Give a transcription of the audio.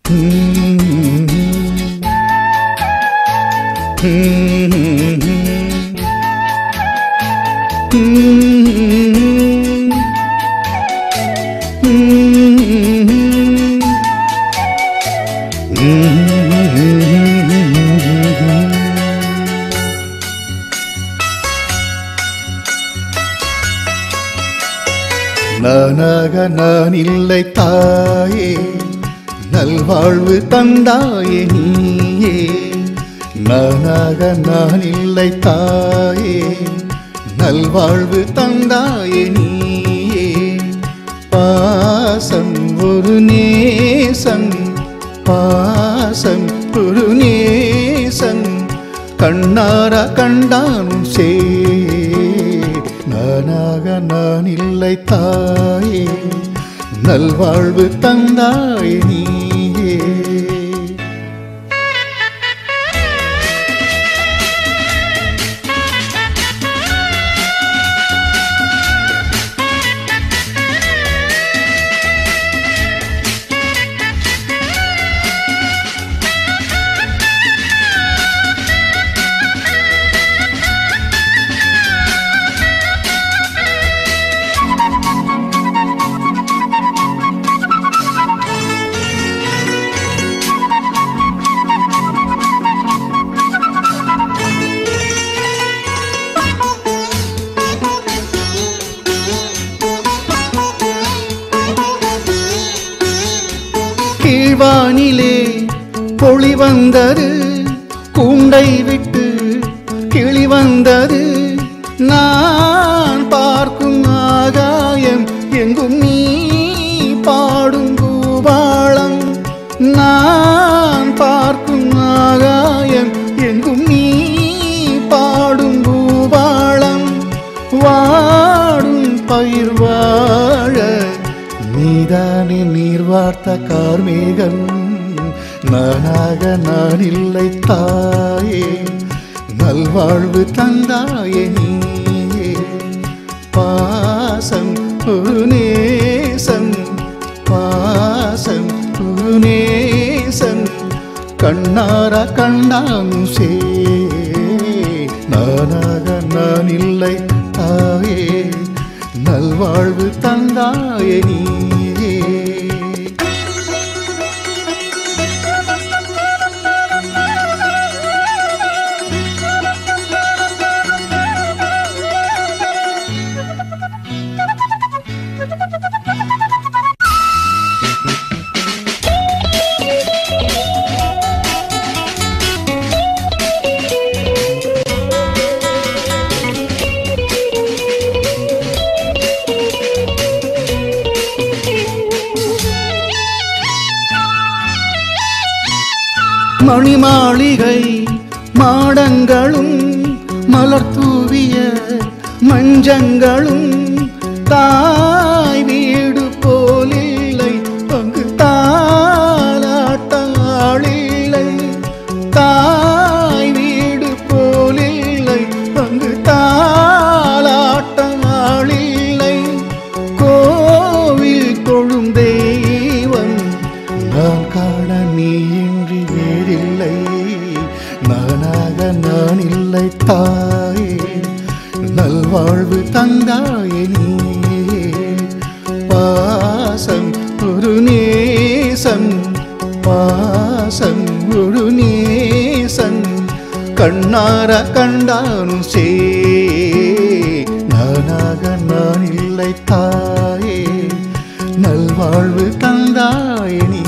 நானாக நான் இல்லை தாயே நல்வாழ்வு தந்தாயே நீயே நானாக நான் இல்லை தாயே நல்வாழ்வு தந்தாயே நீயே பாசம் ஒரு நேசம் பாசம் ஒரு நேசம் கண்ணார கண்டானும் சே நானாக நான் இல்லை தாயே நல்வாழ்வு தந்தாய் நீயே கீழ்வானிலே பொழி வந்தது கூண்டை விட்டு கிளி வந்தது நான் பார்க்கும் ஆகாயம் எங்கும் நீ பாடும் பூபாளம் நான் பார்க்கும் ஆகாயம் எங்கும் நீ பாடும் பூபாளம் வாடும் பயிர் வாழ நீதானே நீர் வார்த்த கார்மேகம் நானாக நான் இல்லை தாயே நல்வாழ்வு தந்தாயே நீயே பாசம் ஒரு நேசம் பாசம் ஒரு நேசம் கண்ணார கண்ணானும் சே நானாக நான் இல்லை தாயே நல்வாழ்வு தந்தாயே நீயே மணிமாளிகை மாடங்களும் மலர் தூவிய மஞ்சங்களும் தாய் வீடு போலில்லை அங்கு தாலாட்டாளில்லை தாய் வீடு போலில்லை அங்கு தாலாட்டாளில்லை கோவில் தொழும் தெய்வம் நான் காண நீ இன்றி வேறில்லை நானாக நான் இல்லை தாயே நல்வாழ்வு தந்தாயே நீயே பாசம் ஒரு நேசம் பாசம் ஒரு நேசம் கண்ணார கண்டானும் சே நானாக நான் இல்லை தாயே நல்வாழ்வு தந்தாயே நீ